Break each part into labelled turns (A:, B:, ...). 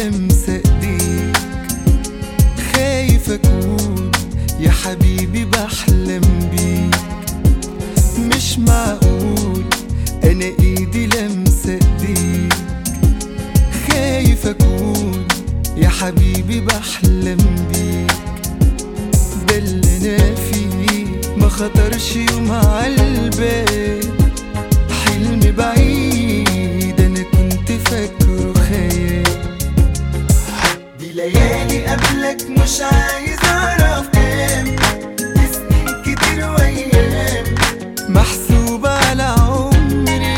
A: لمسة ايديك خايف اكون يا حبيبي بحلم بيك مش معقول انا ايدي لمسة ايديك خايف اكون يا حبيبي بحلم بيك ده اللي انا فيه ما خطرش يوم عالبال حلم بعيد انا كنت فاكره خيال دي ليالي قبلك مش عايز اعرف كام دي سنين كتير وايام محسوبة على عمري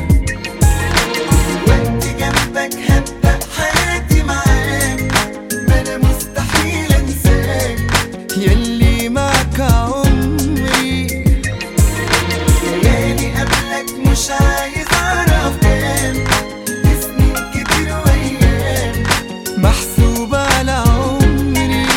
A: وانت جنبك هبدأ حياتي معاك ما انا مستحيل انساك ياللي معك عمري ليالي قبلك مش عايز اعرف كام دي سنين كتير وايام محسوبة على عمري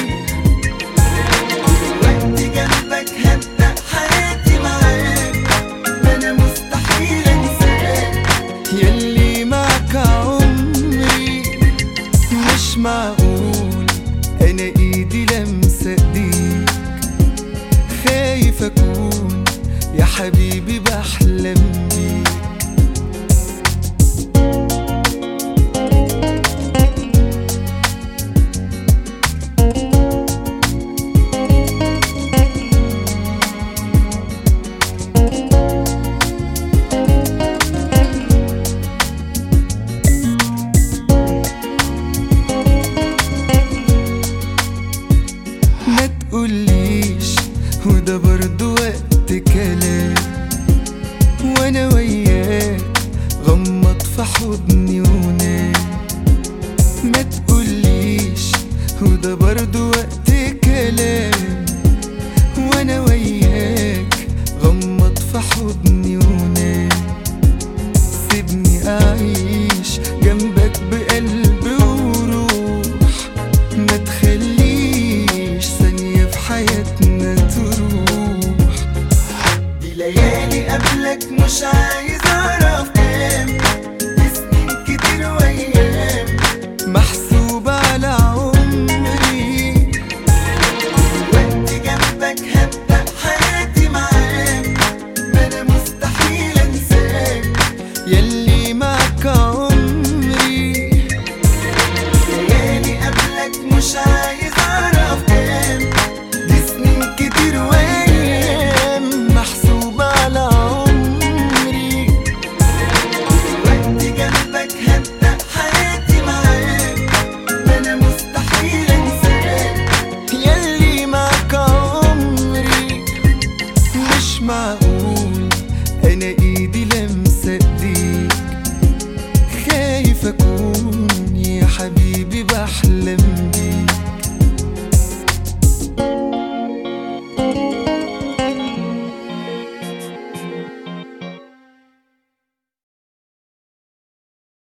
A: وانت جنبك هبدأ حياتي معاك ما انا مستحيل انساك ياللي معك عمري مش معقول انا ايدي لمسة ايديك خايف اكون يا حبيبي بحلم بيك ما تقوليش وده برضو وقت كلام وانا وياك غمض في حضني ونام ما تقوليش وده برضو وقت كلام وانا وياك غمض في حضني ونام سيبني اعيش جنبك بقلب وروح ما تخليش ثانية في حياتنا تروح دي ليالي قبلك مش عايز اعرف كام دي سنين كتير وايام محسوبة على عمري وانت جنبك هبدأ حياتي معاك ما انا مستحيل انساك ياللي معك عمري ليالي قبلك مش عايز اعرف كام دي سنين كتير وايام محسوبة على عمري وانت جنبك هبدأ حياتي معاك ما انا مستحيل انساك ياللي معك عمري مش معقول انا ايدي لمسة ايديك خايف اكون يا حبيبي بحلم